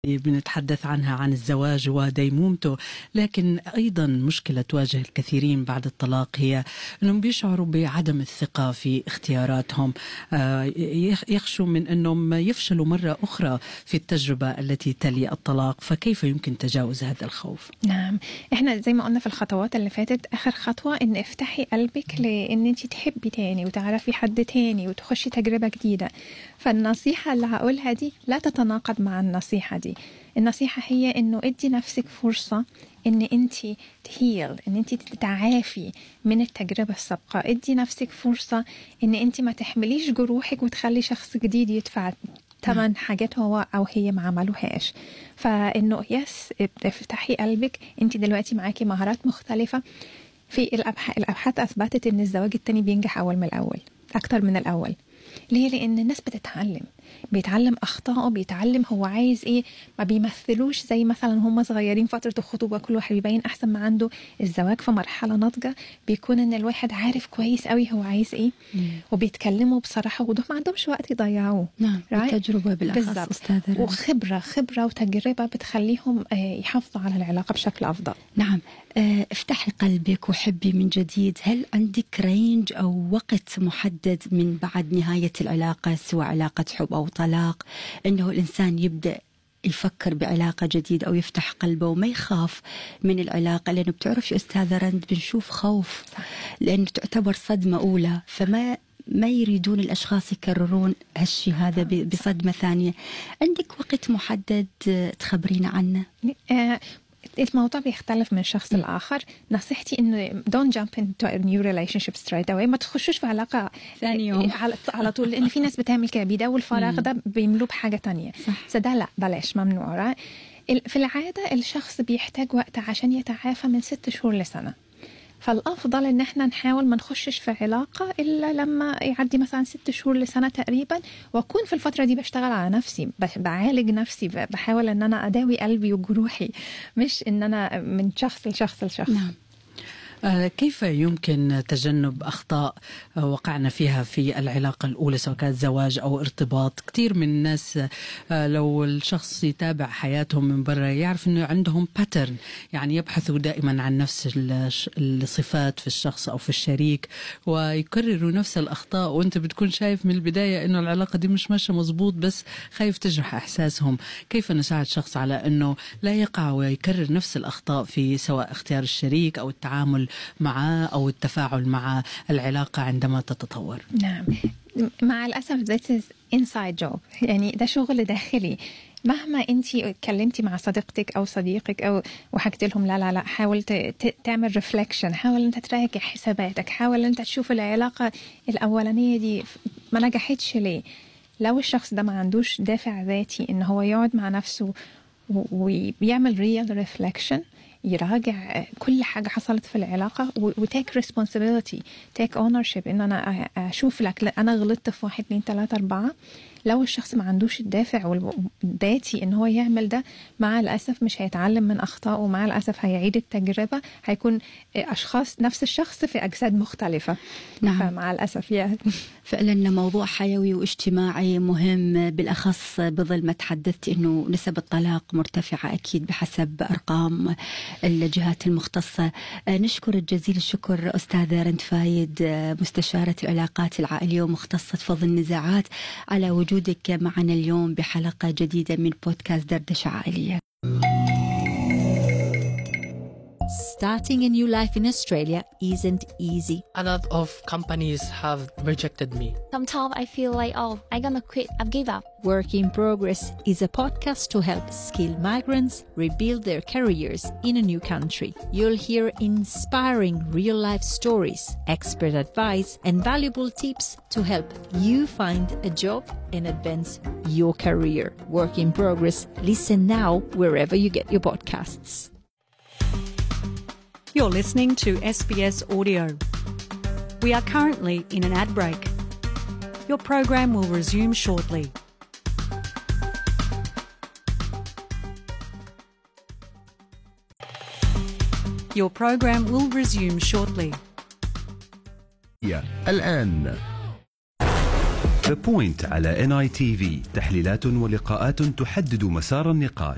بنتحدث عنها عن الزواج وديمومته لكن أيضا مشكلة تواجه الكثيرين بعد الطلاق هي أنهم بيشعروا بعدم الثقة في اختياراتهم آه، يخشوا من أنهم يفشلوا مرة أخرى في التجربة التي تلي الطلاق فكيف يمكن تجاوز هذا الخوف؟ نعم احنا زي ما قلنا في الخطوات اللي فاتت آخر خطوة أن افتحي قلبك لأن أنت تحبي تاني وتعرفي حد تاني وتخشي تجربة جديدة فالنصيحة اللي هقولها دي لا تتناقض مع النصيحة دي النصيحة هي انه ادي نفسك فرصة ان انت تهيل ان انت تتعافي من التجربة السابقة ادي نفسك فرصة ان انت ما تحمليش جروحك وتخلي شخص جديد يدفع ثمان حاجات هو او هي ما عملوهاش فانه يس افتحي قلبك انت دلوقتي معاكي مهارات مختلفة في الابحاث الابحاث اثبتت ان الزواج التاني بينجح اول من الاول اكتر من الاول ليه لان الناس بتتعلم بيتعلم اخطائه بيتعلم هو عايز ايه ما بيمثلوش زي مثلا هم صغيرين فتره الخطوبه كل واحد بيبين احسن ما عنده الزواج في مرحله ناضجه بيكون ان الواحد عارف كويس قوي هو عايز ايه مم. وبيتكلموا بصراحه وضوح ما عندهمش وقت يضيعوه نعم التجربه بالاخص استاذه وخبره خبره وتجربه بتخليهم يحافظوا على العلاقه بشكل افضل نعم افتحي قلبك وحبي من جديد هل عندك رينج او وقت محدد من بعد نهايه العلاقه سواء علاقه حب او طلاق انه الانسان يبدا يفكر بعلاقة جديدة أو يفتح قلبه وما يخاف من العلاقة لأنه بتعرف يا أستاذة رند بنشوف خوف لأنه تعتبر صدمة أولى فما ما يريدون الأشخاص يكررون هالشي هذا بصدمة ثانية عندك وقت محدد تخبرينا عنه؟ الموضوع بيختلف من شخص لاخر نصيحتي انه don't jump into a new relationship straight away ما تخشوش في علاقه ثاني يوم على, على طول لان في ناس بتعمل كده بيداووا الفراغ ده بيملوه بحاجه تانية صح فده لا بلاش ممنوع في العاده الشخص بيحتاج وقت عشان يتعافى من ست شهور لسنه فالافضل ان احنا نحاول ما نخشش في علاقه الا لما يعدي مثلا ست شهور لسنه تقريبا واكون في الفتره دي بشتغل على نفسي بعالج نفسي بحاول ان انا اداوي قلبي وجروحي مش ان انا من شخص لشخص لشخص نعم. كيف يمكن تجنب أخطاء وقعنا فيها في العلاقة الأولى سواء كانت زواج أو ارتباط كثير من الناس لو الشخص يتابع حياتهم من برا يعرف أنه عندهم باترن يعني يبحثوا دائما عن نفس الصفات في الشخص أو في الشريك ويكرروا نفس الأخطاء وأنت بتكون شايف من البداية أنه العلاقة دي مش ماشية مزبوط بس خايف تجرح إحساسهم كيف نساعد شخص على أنه لا يقع ويكرر نفس الأخطاء في سواء اختيار الشريك أو التعامل معه أو التفاعل مع العلاقة عندما تتطور نعم مع الأسف this is inside job يعني ده شغل داخلي مهما انت اتكلمتي مع صديقتك او صديقك او وحكيت لهم لا لا لا حاول تعمل ريفلكشن حاول انت تراجع حساباتك حاول انت تشوف العلاقه الاولانيه دي ما نجحتش ليه لو الشخص ده ما عندوش دافع ذاتي ان هو يقعد مع نفسه ويعمل ريال ريفلكشن يراجع كل حاجة حصلت في العلاقة وتيك ريسبونسبيلتي تيك اونرشيب ان انا اشوف لك انا غلطت في واحد اتنين تلاتة اربعة لو الشخص ما عندوش الدافع والذاتي ان هو يعمل ده مع الاسف مش هيتعلم من اخطائه ومع الاسف هيعيد التجربه هيكون اشخاص نفس الشخص في اجساد مختلفه نعم فمع الاسف يعني فعلا موضوع حيوي واجتماعي مهم بالاخص بظل ما تحدثت انه نسب الطلاق مرتفعه اكيد بحسب ارقام الجهات المختصه نشكر جزيل الشكر استاذه رند فايد مستشاره العلاقات العائليه ومختصه فض النزاعات على وجود وجودك معنا اليوم بحلقة جديدة من بودكاست دردشة عائلية. Starting a new life in Australia isn't easy. A lot of companies have rejected me. Sometimes I feel like, oh, I'm gonna quit, I've give up. Work in Progress is a podcast to help skilled migrants rebuild their careers in a new country. You'll hear inspiring real life stories, expert advice, and valuable tips to help you find a job and advance your career. Work in Progress. Listen now wherever you get your podcasts. You're listening to SBS Audio. We are currently in an ad break. Your program will resume shortly. Your program will resume shortly. الآن The Point على NITV تحليلات ولقاءات تحدد مسار النقاش